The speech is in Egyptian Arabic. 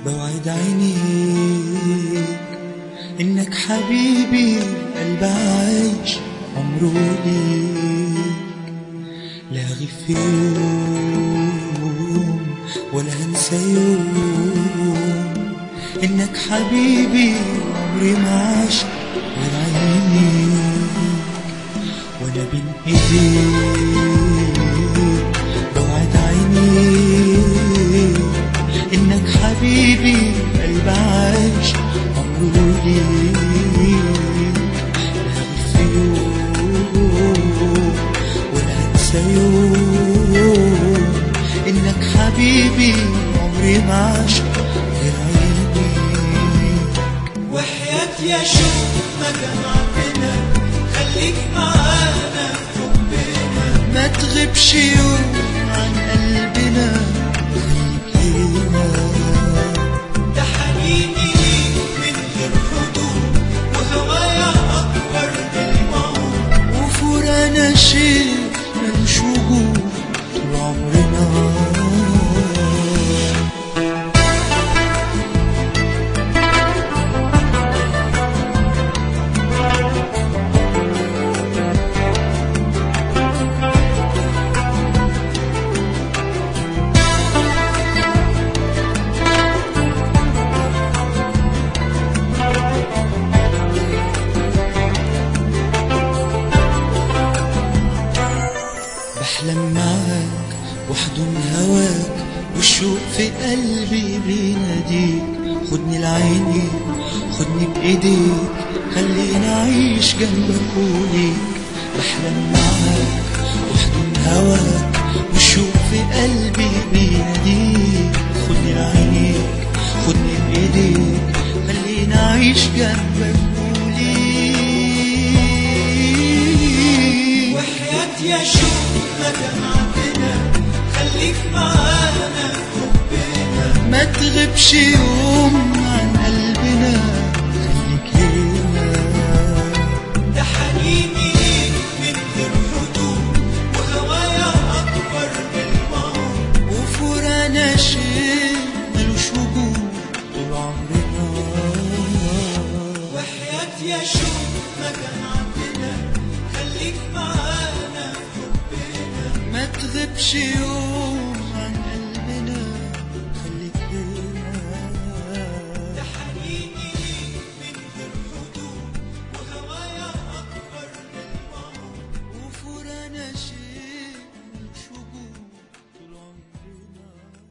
بوعد عينيك إنك حبيبي قلب عايش عمره ليك لا أغيب في يوم ولا هنسى يوم إنك حبيبي عمري ما عاش غير عينيك وأنا بين إيديك بوعد عينيك إنك حبيبي قلب عايش عمره ليك لا أغيب في يوم ولا هنسى يوم إنك حبيبي عمري ما عاش غير عينيك وحياة يشوف ما جمعتنا خليك معانا في حبنا ما تغيبش يوم عن قلبنا خليك هنا ده حنيني ليك من غير حدود وهوايا أكبر من الموت وفرانا شيء ملوش وجود طول عمرنا بحلم معاك واحضن هواك والشوق في قلبي بيناديك خدني لعيني خدني بايديك خليني اعيش جنبك وليك بحلم معاك واحضن هواك والشوق في قلبي بيناديك خدني لعينيك خدني بايديك خليني اعيش جنبك وليك وحياة يشوف ما جمعتنا خليك معانا في حبنا ما تغيبش يوم عن قلبنا خليك هنا ده حنيني ليك من غير حدود وهوايا أكبر من الموت وفرانا شيء ملوش وجود طول عمرنا وحياة يشوف ما جمعتنا خليك معانا في حبنا ما تغيبش يوم